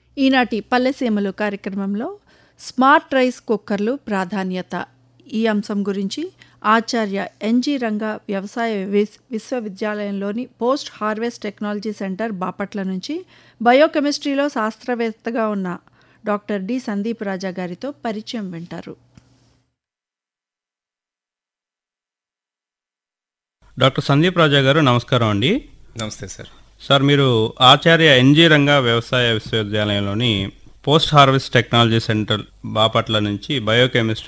ఈనాటి పల్లెసీమలు కార్యక్రమంలో smart rice కుక్కర్లు ప్రాధాన్యత ఈ అంశం గురించి ఆచార్య ఎన్జి రంగ వ్యవసాయ విస్ విశ్వవిద్యాలయంలోని post harvest technology centre Bapatla నుంచి బయోకెమిస్ట్రీలో శాస్త్రవేత్తగా ఉన్న డాక్టర్ డి సందీప్ రాజా గారితో పరిచయం వింటారు డాక్టర్ సందీప్ రాజా గారు నమస్కారం అండి నమస్తే సార్ సార్ మీరు ఆచార్య ఎన్జీ రంగా వ్యవసాయ విశ్వవిద్యాలయంలోని post harvest technology centre Bapatla నుంచి బయోకెమిస్ట్రీ